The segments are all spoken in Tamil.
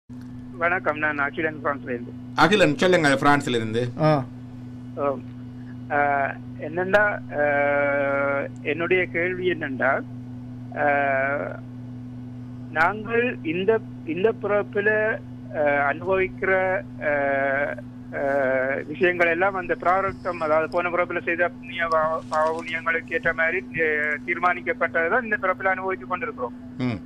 வணக்கம் நான் அகிலன் பிரான்ஸ்ல இருந்து அகிலன் சொல்லுங்க பிரான்ஸ்ல இருந்து ஆ ஆம். ஆஹ், என்னண்டா ஆஹ், என்னுடைய கேள்வி என்னண்டா ஆஹ், நாங்கள் இந்த இந்த பிறப்பில ஆஹ், அனுபவிக்கிற ஆஹ், ஆஹ், விஷயங்கள் எல்லாம் அந்த பிராரத்தம் அதாவது போன பிறப்பில செய்த புண்ணிய பாவ பாவ புண்ணியங்களுக்கு ஏற்ற மாதிரி தீ- தீர்மானிக்கப்பட்டதுதான் இந்த பிறப்பில அனுபவித்துக் கொண்டிருக்கிறோம் ம்.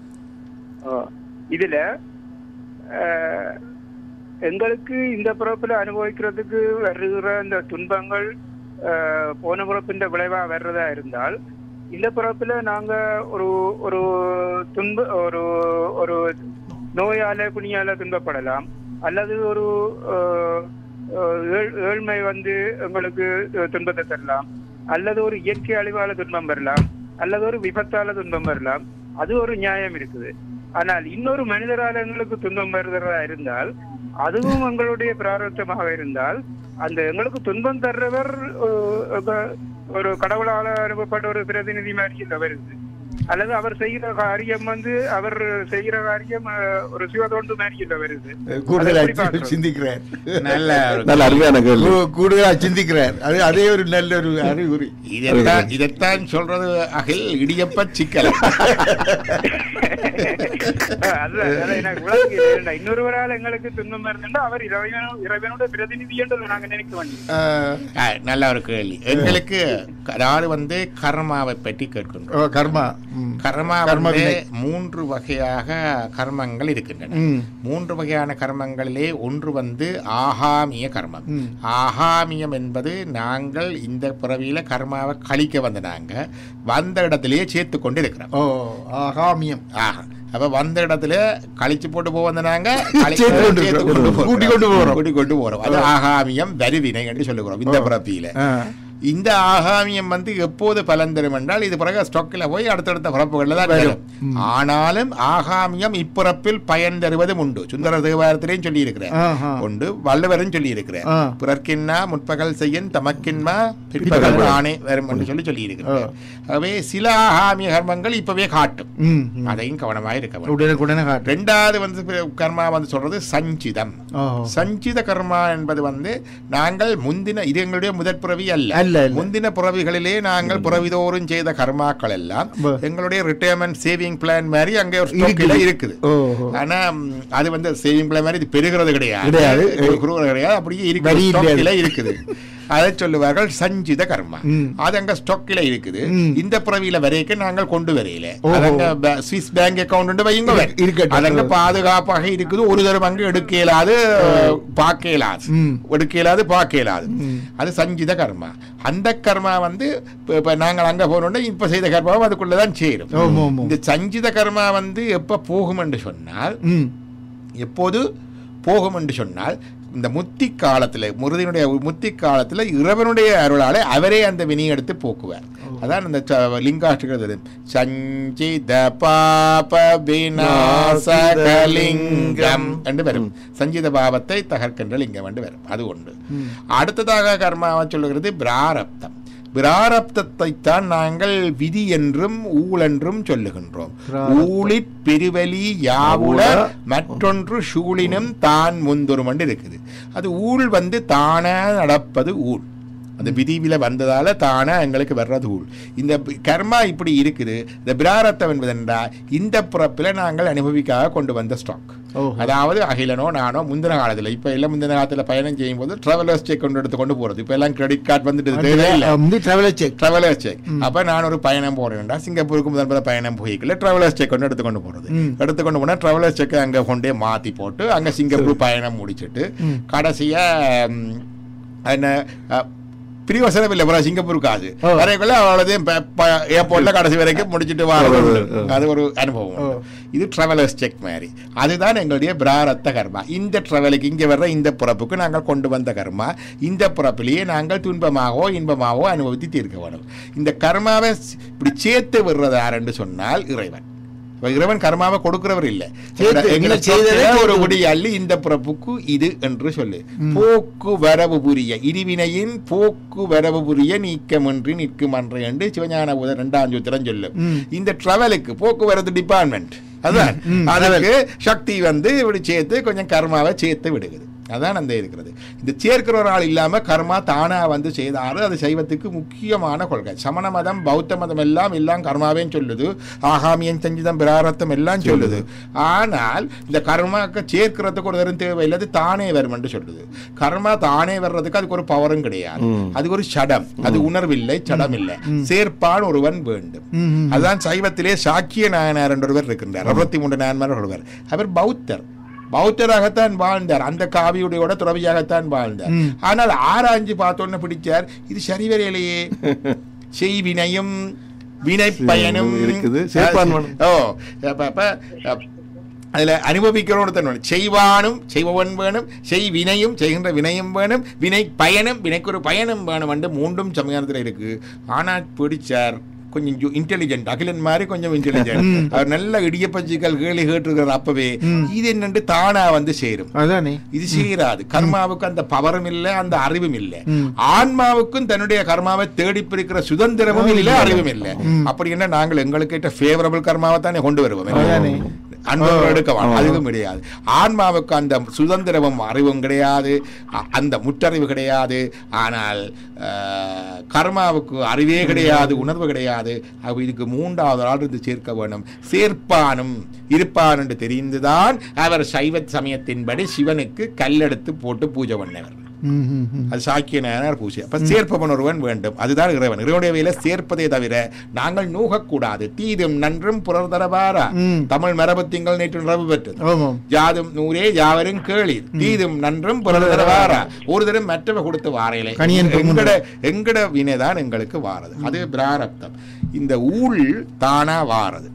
இதுல ஆஹ், எங்களுக்கு இந்த பிறப்புல அனுபவிக்கிறதுக்கு வருகிற இந்த துன்பங்கள் ஆஹ், போன பிறப்பின் விளைவா வர்றதா இருந்தால் இந்த பிறப்புல நாங்க ஒரு ஒரு துன்ப ஒரு ஒரு நோயால குனியால துன்பப்படலாம் அல்லது ஒரு ஆஹ், ஆஹ், ஏழ்- ஏழ்மை வந்து எங்களுக்கு துன்பத்தை தரலாம் அல்லது ஒரு இயற்கை அழிவால துன்பம் வரலாம் அல்லது ஒரு விபத்தால துன்பம் வரலாம் அது ஒரு நியாயம் இருக்குது ஆனால் இன்னொரு மனிதரால எங்களுக்கு துன்பம் வருகிறதா இருந்தால் அதுவும் எங்களுடைய பிராரத்தமாக இருந்தால் அந்த எங்களுக்கு துன்பம் தர்றவர் அஹ், அஹ், ஒரு கடவுளால அனுப்பப்பட்ட ஒரு பிரதிநிதி மாதிரி இல்ல வருது அல்லது அவர் செய்கிற காரியம் வந்து அவர் செய்கிற காரியம் அஹ், ஒரு சிவதொண்டு மாதிரி இல்ல வருது கூடுதலா அதை எப்படி பார்க்கறது? சிந்திக்கிறார் நல்ல ஒரு நல்ல அருமையான கேள்வி கூ- கூடுதலா சிந்திக்கிறார் அது அதே ஒரு நல்ல ஒரு அறிகுறி இதைத்தான் இதைத்தான் சொல்றது அகில் இடியப்ப சிக்கல் அஹ், அதுதான் அதான் எனக்கு விளங்குகிறது. இன்னொருவரால் எங்களுக்கு துன்பம் இருந்தா அவர் இறைவனோ இறைவனோட பிரதிநிதி என்று நாங்க நினைக்க வேண்டியது ஆஹ், ஆ, நல்ல ஒரு கேள்வி எங்களுக்கு அதாவது வந்து கர்மாவை பற்றி கேட்கின்றோம் ஓ, கர்மா ம். கர்மா கர்ம வந்து வினை. மூன்று வகையாக கர்மங்கள் இருக்கின்றன ம். மூன்று வகையான கர்மங்களிலே ஒன்று வந்து ஆகாமிய கர்மம் ம். ஆகாமியம் என்பது நாங்கள் இந்த பிறவியில கர்மாவை கழிக்க வந்த நாங்க வந்த இடத்திலேயே சேர்த்து கொண்டு இருக்கிறோம் ஓ ஆகாமியம் ஆஹா. அப்ப வந்த இடத்துல கழிச்சு போட்டு போக வந்த நாங்க கழி- சேர்த்து கொண்டு சேர்த்து போறோம். கொண்டு கூட்டி கொண்டு போறோம். கூட்டி கொண்டு போறோம் அது ஆகாமியம் வரிவினை என்று சொல்லுகிறோம் இந்த ஓ. பிறப்பியில ஆ. இந்த ஆகாமியம் வந்து எப்போது பலன் தரும் என்றால் இது பிறகு ஸ்டாக்கில் போய் அடுத்தடுத்த பிறப்புகளில் தான் வரும். தரும் ஆனாலும் ஆகாமியம் இப்பிறப்பில் பயன் தருவதும் உண்டு சுந்தர தேவாரத்திலையும் சொல்லி இருக்கிறேன் ஆஹா. உண்டு வள்ளுவரும் சொல்லி இருக்கிறேன் ஆ. பிறர்க்கின்னா முற்பகல் செய்யன் தமக்கின்மா பிற்பகல் பிற்பகல் ஆணை வரும் என்று சொல்லி சொல்லி இருக்கிறேன் ஆகவே சில ஆகாமிய கர்மங்கள் இப்பவே காட்டும் ம், ம். அதையும் கவனமாக இருக்க வேண்டும் உடனுக்குடனே காட்டு ரெண்டாவது வந்து பி- கர்மா வந்து சொல்றது சஞ்சிதம் ஓஹோ. சஞ்சித கர்மா என்பது வந்து நாங்கள் முந்தின இது எங்களுடைய முதற் பிறவி அல்ல அல்ல, அல்ல. முந்தின பிறவிகளிலே நாங்கள் பிறவிதோறும் செய்த கர்மாக்கள் எல்லாம் ப- எங்களுடைய ரிட்டையர்மெண்ட் சேவிங் பிளான் மாதிரி அங்கே ஒரு இருக்குது. ஸ்டாக்கில் இருக்குது ஓஹோ. ஆனா ம், அது வந்து சேவிங் பிளான் மாதிரி இது பெருகிறது கிடையாது கிடையாது. கு- குறுகிறது கிடையாது அப்படியே வரி இருக்குது இல்லையாது. ஸ்டாக்கில் இருக்குது அதை சொல்லுவார்கள் சஞ்சித கர்மா ம். அது அங்க ஸ்டாக்கில் இருக்குது ம். இந்த பிறவியில வரைக்கும் நாங்கள் கொண்டு வரையில ஓஹோ. அதங்க பே- சுவிஸ் பேங்க் அக்கவுண்ட் வைங்க இரு- இருக்கட்டும். அதங்க பாதுகாப்பாக இருக்குது ஒரு தரம் அங்கு எடுக்க இயலாது பார்க்க இயலாது ம். எடுக்க இயலாது பார்க்க இயலாது ம். அது சஞ்சித கர்மா அந்த கர்மா வந்து இப்ப- இப்ப நாங்கள் அங்க போனோம்னா இப்ப செய்த கர்மாவும் அதுக்குள்ளதான் சேரும் ஆமா, ஆமா. இந்த சஞ்சித கர்மா வந்து எப்ப போகும் என்று சொன்னால் ம். எப்போது போகும் என்று சொன்னால் இந்த முத்தி காலத்துல முருதனுடைய முத்தி காலத்துல இறைவனுடைய அருளாலே அவரே அந்த வினியை எடுத்து போக்குவார் அதான் இந்த ச- லிங்காஷ்டகிறது சஞ்சித பாப விநாசகலிங்கம் என்று வரும் சஞ்சித பாவத்தை தகர்க்கின்ற லிங்கம் என்று வரும் அது ஒன்று அடுத்ததாக கர்மாவை சொல்லுகிறது பிராரப்தம் பிராரப்தத்தைத்தான் நாங்கள் விதி என்றும் ஊழ் என்றும் சொல்லுகின்றோம் பிராரப்தம். ஊழிற் பெருவலி யாவுல மற்றொன்று சூழினும் தான் முந்துரும் என்று இருக்குது அது ஊழ் வந்து தானா நடப்பது ஊழ் அந்த விதிவில வந்ததால தானா எங்களுக்கு வர்றது ஊழ் இந்த பி- கர்மா இப்படி இருக்குது இந்த பிராரத்தம் என்பதென்றா இந்த பிறப்பில் நாங்கள் அனுபவிக்காக கொண்டு வந்த ஸ்டாக் ஓஹோ. அதாவது அகிலனோ நானோ முந்தின காலத்துல இப்ப எல்லாம் முந்தின காலத்துல பயணம் செய்யும் போது டிராவலர்ஸ் செக் கொண்டு எடுத்து கொண்டு போறது இப்ப எல்லாம் கிரெடிட் கார்டு வந்துட்டு தேவையில்லை வந்து traveler check. டிராவலர்ஸ் செக் அப்ப நான் ஒரு பயணம் போறேன்டா சிங்கப்பூருக்கு முதல் முறை பயணம் போய்க்கல டிராவலர்ஸ் செக் கொண்டு எடுத்துக்கொண்டு போறது ம். எடுத்துக்கொண்டு போனா டிராவலர்ஸ் செக் அங்க கொண்டே மாத்தி போட்டு அங்க சிங்கப்பூர் பயணம் முடிச்சிட்டு கடைசியா ம், என்ன அ, பிரிவசனம் இல்லை அப்புறம் சிங்கப்பூருக்கு ஆகுது ஓ. வரைக்குள்ள அவ்வளோதையும் ஏர்போர்ட்ல கடைசி வரைக்கும் முடிச்சிட்டு வர்றது உண்டு. அது ஒரு அனுபவம் உண்டு. இது டிராவலர்ஸ் செக் மாதிரி அதுதான் எங்களுடைய பிராரத்த கர்மா இந்த டிராவலுக்கு இங்கே வர்ற இந்த பிறப்புக்கு நாங்கள் கொண்டு வந்த கர்மா இந்த பிறப்பிலேயே நாங்கள் துன்பமாகவோ இன்பமாகவோ அனுபவித்து தீர்க்க வேணும் இந்த கர்மாவை ஸ்- இப்படி சேர்த்து விடுறது யாருன்னு சொன்னால் இறைவன் இப்ப இறைவன் கர்மாவை கொடுக்கிறவர் இல்லை சேர்த்து, எங்களை நீங்க செய்ததை செய்ததை ஒரு சேர்த்து. முடி அள்ளி இந்த பிறப்புக்கு இது என்று சொல்லு போக்கு வரவு புரிய இருவினையின் போக்கு வரவு புரிய நீக்கமின்றி நிற்கும் அன்று என்று சிவஞான உதர் இரண்டாம் சூத்திரம் சொல்லும் ம். இந்த டிராவலுக்கு போக்குவரத்து டிபார்ட்மெண்ட் அதான் அதுக்கு சக்தி வந்து இப்படி சேர்த்து கொஞ்சம் கர்மாவை சேர்த்து விடுகிறது அதான் அந்த இருக்கிறது இந்த சேர்க்கிற ஒரு ஆள் இல்லாம கர்மா தானா வந்து செய்தாரு அது செய்வதற்கு முக்கியமான கொள்கை சமண மதம் பௌத்த மதம் எல்லாம் எல்லாம் கர்மாவேன்னு சொல்லுது ஆகாமியன் செஞ்சுதான் பிராரத்தம் எல்லாம் சொல்லுது ஆனால் இந்த கர்மாக்கு சேர்க்கிறதுக்கு ஒரு தரம் தேவையில்லை அது தானே வரும் என்று சொல்லுது கர்மா தானே வர்றதுக்கு அதுக்கு ஒரு பவரும் கிடையாது அதுக்கு ஒரு சடம் அது உணர்வில்லை சடம் இல்லை சேர்ப்பான் ஒருவன் வேண்டும் ம், அதுதான் சைவத்திலே சாக்கிய நாயனார் என்ற ஒருவர் இருக்கின்றார் அறுபத்தி மூன்று நாயன்மார் ஒருவர் அவர் பௌத்தர் பௌத்தராகத்தான் வாழ்ந்தார் அந்த காவியுடையோட துறவியாகத்தான் வாழ்ந்தார் ஆனால் ஆராய்ஞ்சு பார்த்தோன்னு பிடிச்சார் இது சரிவரையிலேயே செய்வினையும் வினை பயனும் இருக்குது. சேர்ப்பான் வேணும். ஓ அப்ப அப்ப அப்ப அதுல அனுபவிக்கிறோடு தான் வேணும். செய்வானும் செய்பவன் வேணும் செய் வினையும் செய்கின்ற வினையும் வேணும் வினை பயனும் வினைக்கு ஒரு பயனும் வேணும் என்று மூன்றும் சமயத்தில் இருக்கு ஆனால் பிடிச்சார் கொஞ்சம் இன்டெலிஜென்ட் அகிலன் மாதிரி கொஞ்சம் இன்டெலிஜென்ட் அவர் நல்ல இடியப்பச்சிகள் கேள்வி கேட்டிருக்கிறார் அப்பவே இது என்னண்டு தானா வந்து சேரும் அதானே இது செய்யறாது கர்மாவுக்கு அந்த பவரும் இல்லை அந்த அறிவும் இல்லை ஆன்மாவுக்கும் தன்னுடைய கர்மாவை தேடி பிரிக்கிற சுதந்திரமும் இல்லை அறிவும் இல்லை அப்படி என்ன நாங்கள் எங்களுக்கு ஏற்ற ஃபேவரபிள் கர்மாவை தானே கொண்டு வருவோம் அதானே. அன்போடு எடுக்கலாம் அதுவும் கிடையாது ஆன்மாவுக்கு அந்த சுதந்திரமும் அறிவும் கிடையாது அ- அந்த முற்றறிவு கிடையாது ஆனால் அஹ், கர்மாவுக்கு அறிவே கிடையாது உணர்வு கிடையாது அப்ப இதுக்கு மூன்றாவது ஆள் இருந்து சேர்க்க வேணும் சேர்ப்பானும் இருப்பான் என்று தெரிந்துதான் அவர் சைவ சமயத்தின்படி சிவனுக்கு கல்லெடுத்து போட்டு பூஜை பண்ணவர் ம், ம், ம். அது சாக்கிய நாயனார் பூஜை அப்ப சேர்ப்பவன் ஒருவன் வேண்டும் அதுதான் இறைவன் இறைவனுடைய வேலை சேர்ப்பதே தவிர நாங்கள் நூகக்கூடாது தீதும் நன்றும் புறர் தரவாரா ம். தமிழ் மரபு திங்கள் நேற்று நிறவு பெற்றது ஆமாம் ஜாதும் நூறே யாவரும் கேளீர் தீதும் நன்றும் புறர் தரவாரா ஒரு தரம் மற்றவ கொடுத்து வாரையிலே கணியன் எங்கட எங்கட வினைதான் எங்களுக்கு வாரது அது பிராரப்தம் இந்த ஊழ் தானா வாரது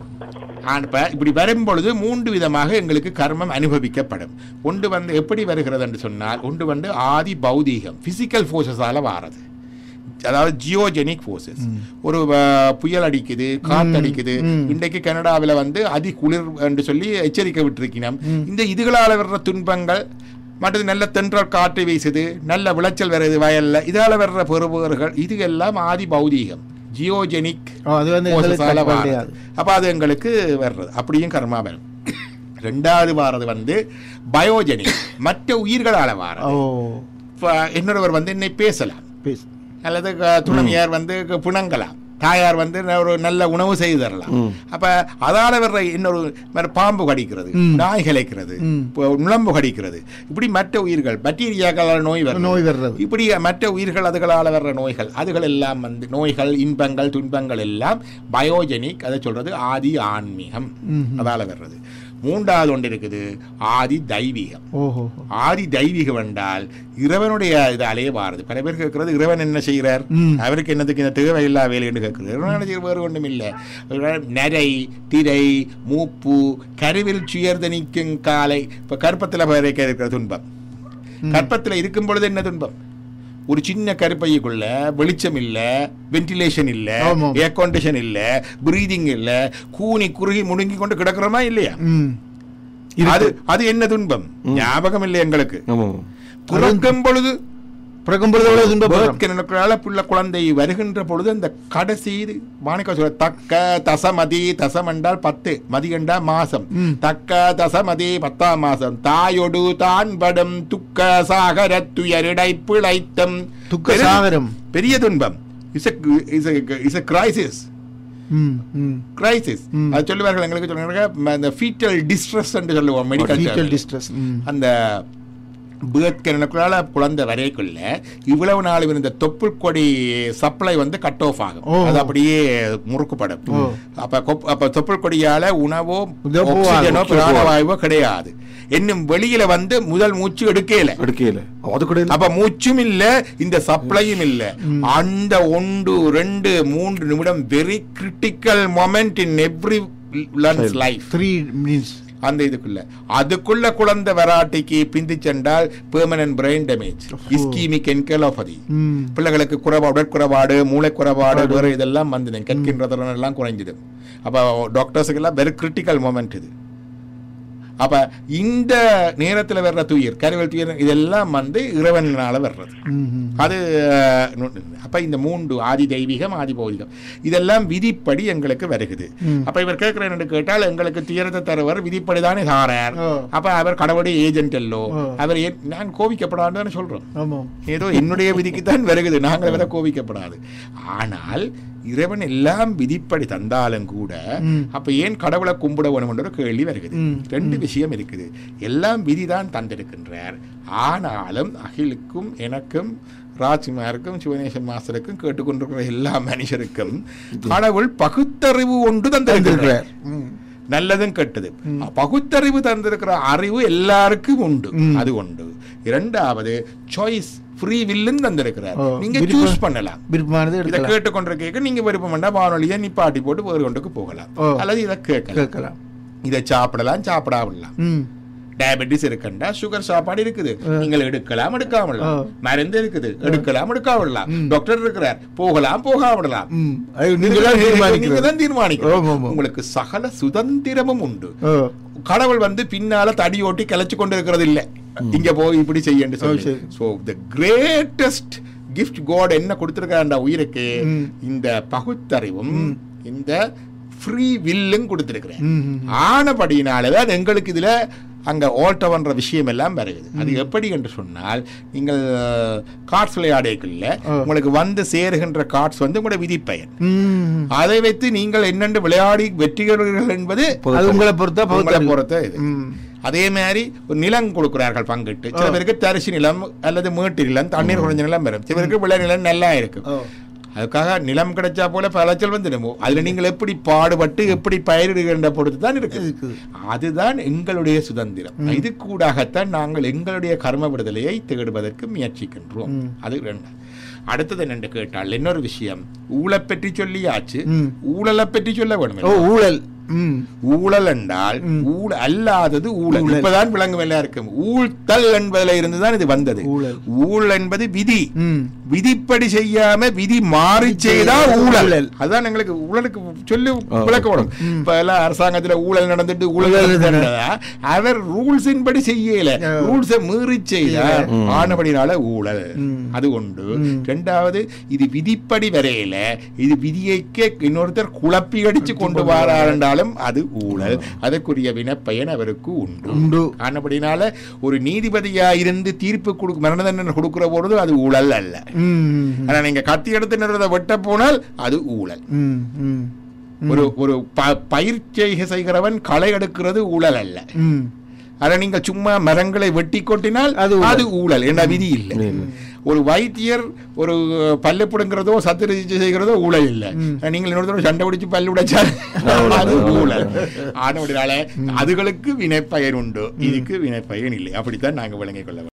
ஆனா, இப்ப இப்படி வரும் பொழுது மூன்று விதமாக எங்களுக்கு கர்மம் அனுபவிக்கப்படும் ஒன்று வந்து எப்படி வருகிறது என்று சொன்னால் ஒன்று வந்து ஆதி பௌதீகம் பிசிக்கல் ஃபோர்ஸஸால வாரது அதாவது ஜியோஜெனிக் ஃபோர்ஸஸ் ஒரு அஹ், புயல் அடிக்குது காத்து அடிக்குது இன்றைக்கு கனடாவில் வந்து அதி குளிர் என்று சொல்லி எச்சரிக்கை விட்டிருக்கிறோம் இந்த இதுகளால் வர்ற துன்பங்கள் மற்றது நல்ல தென்றல் காற்று வீசுது நல்ல விளைச்சல் வருது வயல்ல இதால வர்ற பெறுபவர்கள் இது எல்லாம் ஆதி பௌதீகம் ஜியோஜெனிக் ஓ, அது வந்து எங்களுக்கு forces ஆல கட்டுப்படி வாரது. கிடையாது. அப்ப அது எங்களுக்கு வர்றது அப்படியும் கர்மா வரும் ரெண்டாவது வாரது வந்து பயோஜெனிக் மற்ற உயிர்களால வாரது ஓ இப்ப இன்னொருவர் வந்து என்னை பேசலாம் பேசு அல்லது க- துணைவியார் வந்து க- புணங்கலாம் தாயார் வந்து ந- ஒரு நல்ல உணவு செய்து தரலாம் அப்ப அதால வர்ற இன்னொரு மாதிரி பாம்பு கடிக்கிறது நாய் கலைக்கிறது இப்போ நுளம்பு கடிக்கிறது இப்படி மற்ற உயிர்கள் பாக்டீரியாக்களால் நோய் வரும் நோய் வர்றது இப்படி மற்ற உயிர்கள் அதுகளால் வர்ற நோய்கள் அதுகள் எல்லாம் வந்து நோய்கள் இன்பங்கள் துன்பங்கள் எல்லாம் பயோஜெனிக் அதை சொல்றது ஆதி ஆன்மீகம் அதால வர்றது மூன்றாவது ஒன்று இருக்குது ஆதி தெய்வீகம் ஓஹோ ஆதி தெய்வீகம் என்றால் இறைவனுடைய இதாலே வாருது பல பேர் கேட்கறது இறைவன் என்ன செய்கிறார் அவருக்கு என்னதுக்கு இந்த தேவையில்லா வேலை என்று கேட்கிறது இறைவன் என்ன செய்ய வேறு ஒன்றும் இல்லை இறைவன் நரை திரை மூப்பு கருவில் சுயர்ந்து நிற்கும் காலை இப்போ கற்பத்தில் வரைக்க இருக்கிற துன்பம் கற்பத்தில் இருக்கும் பொழுது என்ன துன்பம் ஒரு சின்ன கருப்பைக்குள்ள வெளிச்சம் இல்ல வென்டிலேஷன் இல்ல ஆமாம். ஏர் கண்டிஷன் இல்ல பிரீதிங் இல்ல கூனி குறுகி முடுங்கி கொண்டு கிடக்கிறோமா இல்லையா ம் அது அது என்ன துன்பம் ஞாபகம் இல்லை எங்களுக்கு ஆமாம் பிறக்கும் பொழுது பிறக்கும் பொழுது எவ்வளவு துன்பப்படுறோம் பிறக்கிற புள்ள குழந்தை வருகின்ற பொழுது அந்த கடைசி இது மாணிக்க சொல்ல தக்க தசமதி தசம் என்றால் பத்து மதி என்றால் மாசம் தக்க தசமதி பத்தாம் மாசம் தாயொடு தான் படும் துக்க சாகர துயரிடை பிழைத்தம் துக்க பெரும் சாகரம். பெரிய துன்பம் இஸ் இஸ் கிரைசிஸ் ம் ம் கிரைசிஸ் அது சொல்லுவார்கள் எங்களுக்கு சொல்லுவாங்க இந்த ஃபீட்டல் டிஸ்ட்ரெஸ் என்று சொல்லுவோம் fetal மெடிக்கல் distress. ம். அந்த பேர்த்கரனுக்குள்ளால குழந்தை வரைக்குள்ள இவ்வளவு நாள் இருந்த தொப்புள் கொடி சப்ளை வந்து கட் ஆஃப் ஆகும் ஓ. அது அப்படியே முறுக்குப்படும் அப்ப கொப்- அப்ப தொப்புள் கொடியால உணவோ உதவோ ஆக்சிஜனோ ஆகும். பிராணவாயுவோ கிடையாது இன்னும் வெளியில வந்து முதல் மூச்சு எடுக்கல எடுக்கையில் அது கூட இல்லை. அப்ப மூச்சும் இல்ல இந்த சப்ளையும் இல்ல அந்த ஒன்று ரெண்டு மூன்று நிமிடம் very critical moment in every one's life three minutes அந்த இதுக்குள்ள அதுக்குள்ள குழந்தை வெராட்டிக்கு பிந்தி சென்றால் permanent brain damage ischemic encephalopathy ம் பிள்ளைகளுக்கு குறைபாடு உடற்குறைபாடு மூளை குறைபாடு வேற இதெல்லாம் வந்தது கற்கின்ற திறன் எல்லாம் குறைஞ்சுது அப்போ டாக்டர்ஸுக்கு எல்லாம் வெரி கிரிட்டிக்கல் மூமெண்ட் இது அப்ப இந்த நேரத்துல வர்ற துயிர் கருவல் துயிர் இதெல்லாம் வந்து இறைவனால வர்றது ம், ம். அது அஹ், நு- அப்ப இந்த மூன்று ஆதி தெய்வீகம் ஆதி பௌதிகம் இதெல்லாம் விதிப்படி எங்களுக்கு வருகுது ம். அப்ப இவர் கேட்கிறேன் என்று கேட்டால் எங்களுக்கு துயரத்தை தருவர் விதிப்படி தானே சாரார் ஓ. அப்ப அவர் கடவுளுடைய ஏஜென்ட் அல்லோ ஓ. அவர் ஏன் நான் கோவிக்கப்படான்னு தானே சொல்றோம் ஆமாம் ஏதோ என்னுடைய விதிக்கு தான் வருகுது நாங்கள் வர கோவிக்கப்படாது ஆனால் இறைவன் எல்லாம் விதிப்படி தந்தாலும் கூட ம். அப்ப ஏன் கடவுளை கும்பிட வேணும் என்ற ஒரு கேள்வி வருகிறது ம். ரெண்டு விஷயம் இருக்குது எல்லாம் விதிதான் தந்திருக்கின்றார் ஆனாலும் அகிலுக்கும் எனக்கும் ராஜ்குமாருக்கும் சிவனேசன் மாஸ்டருக்கும் கேட்டுக்கொண்டிருக்கிற எல்லா மனுஷருக்கும் கடவுள் பகுத்தறிவு ஒன்று தந்திருக்கிறார் ம். நல்லதும் கெட்டது பகுத்தறிவு தந்திருக்கிற அறிவு எல்லாருக்கும் உண்டு ம். அது உண்டு இரண்டாவது சாய்ஸ் ஃப்ரீ வில்லும் தந்திருக்கிறார் ஓ, நீங்க விருப்பம். சூஸ் பண்ணலாம் விருப்பமானது இதை எடுக்கலாம் கேட்டுக்கொண்டிருக்க நீங்க விருப்பம் பண்ணா வானொலியை நிப்பாட்டி போட்டு வேறு கொண்டுக்கு போகலாம் ஓ. அல்லது இதை கேட்கலாம் கேட்கலாம் இதை சாப்பிடலாம் சாப்பிடாமலாம் ம் டயபெட்டிஸ் இருக்கண்டா சுகர் சாப்பாடு இருக்குது நீங்கள் எடுக்கலாம் எடுக்காமலாம் ஆ. மருந்து இருக்குது எடுக்கலாம் எடுக்காமலாம் டாக்டர் இருக்கிறார் போகலாம் போகாமலாம் ம் அது நீங்க தான் நீங்க தீர்மானிக்கிறது தான் தீர்மானிக்கணும் ஆமா, ஆமா. உங்களுக்கு சகல சுதந்திரமும் உண்டு ஓ கடவுள் வந்து பின்னால தடி ஓட்டி கிளச்சு கொண்டு இருக்கிறது இல்ல இங்க போய் இப்படி செய்யன்னு சொல்லி சரி. So the greatest gift God என்ன கொடுத்திருக்காண்ட உயிருக்கு ம். இந்த பகுத்தறிவும் இந்த ஃப்ரீ வில்லும் கொடுத்திருக்கிறேன் ம், ம். ஆனபடியினாலதான் எங்களுக்கு இதுல அங்க ஓட்டவன்ற விஷயம் எல்லாம் வருகிறது அது எப்படி என்று சொன்னால் நீங்கள் கார்ட்ஸ் விளையாடைக்குள்ள ஆ. உங்களுக்கு வந்து சேருகின்ற கார்ட்ஸ் வந்து உங்களுடைய விதிப்பயன் ம் அதை வைத்து நீங்கள் என்னென்று விளையாடி வெற்றிகிறீர்கள் என்பது அது உங்களை பொறுத்தா உங்களை பகுத்தறிவு. பொறுத்த இது ம் அதே மாதிரி ஒரு நிலம் கொடுக்கிறார்கள் பங்கிட்டு சில பேருக்கு தரிசு நிலம் அல்லது மேட்டு நிலம் தண்ணீர் குறைஞ்ச நிலம் வரும் சிலருக்கு விளை நிலம் நல்லா இருக்கும் ஓ அதுக்காக நிலம் கிடைச்சா போல பலச்சல் வந்துடுமோ அதுல நீங்கள் எப்படி பாடுபட்டு எப்படி பயிரிடுகின்ற பொறுத்து தான் இருக்குது இருக்குது. அதுதான் எங்களுடைய சுதந்திரம் இது கூடாகத்தான் நாங்கள் எங்களுடைய கர்ம விடுதலையை தேடுவதற்கு முயற்சிக்கின்றோம் ம். அது ரெண்டு அடுத்தது என்னென்று கேட்டால் இன்னொரு விஷயம் ஊழலை பற்றி சொல்லியாச்சு ம். ஊழலை பற்றி சொல்ல வேணும் ஓ ஊழல் ம் ஊழல் என்றால் ம். ஊழ அல்லாதது ஊழல் ஊழல். இப்பதான் விளங்கும் எல்லாருக்கும் ஊழ்த்தல் என்பதுல இருந்துதான் இது வந்தது ஊழல். ஊழல் என்பது விதி ம் விதிப்படி செய்யாம விதி மாறி செய்தா ஊழல் ஊழல். அதான் எங்களுக்கு ஊழலுக்கு சொல்லி விளக்கப்படும் இப்ப எல்லாம் அரசாங்கத்துல ஊழல் நடந்துட்டு ஊழல் ஊழல் நடந்ததா அவர் ரூல்ஸின் படி செய்யல ஆ. ரூல்ஸை மீறி செய்தார் ஆனபடினால ஊழல் ம். அது உண்டு ம். ரெண்டாவது இது விதிப்படி வரையில இது விதியைக்கே இன்னொருத்தர் குழப்பி அடிச்சு கொண்டு வரார் என்றாலும் அது ஊழல் அதற்குரிய வினப்பயன் அவருக்கு உண்டு உண்டு. ஆனபடினால ஒரு நீதிபதியா இருந்து தீர்ப்பு கொடுக்க மரண தண்டனை கொடுக்கிற பொழுது அது ஊழல் அல்ல ம் ஆனா நீங்க கத்தி எடுத்து நிறத வெட்ட போனால் அது ஊழல் ம் ம் ஒரு ஒரு ப- பயிற்சியை செய்கிறவன் களை எடுக்கிறது ஊழல் அல்ல ம் ஆனா நீங்க சும்மா மரங்களை வெட்டி கொட்டினால் அது ஊழல். அது ஊழல் என்ன விதி இல்லை ஒரு வைத்தியர் ஒரு பல்லு புடுங்கிறதோ சத்து சிகிச்சை செய்கிறதோ ஊழல் இல்லை நீங்கள் இன்னொருத்தர் சண்டை பிடிச்சு பல்லு உடைச்சால் அது ஊழல் ஆனபடினால அதுகளுக்கு வினைப்பயன் உண்டு இதுக்கு வினைப்பயன் இல்லை அப்படித்தான் நாங்க விளங்கிக் கொள்ள வேண்டும்.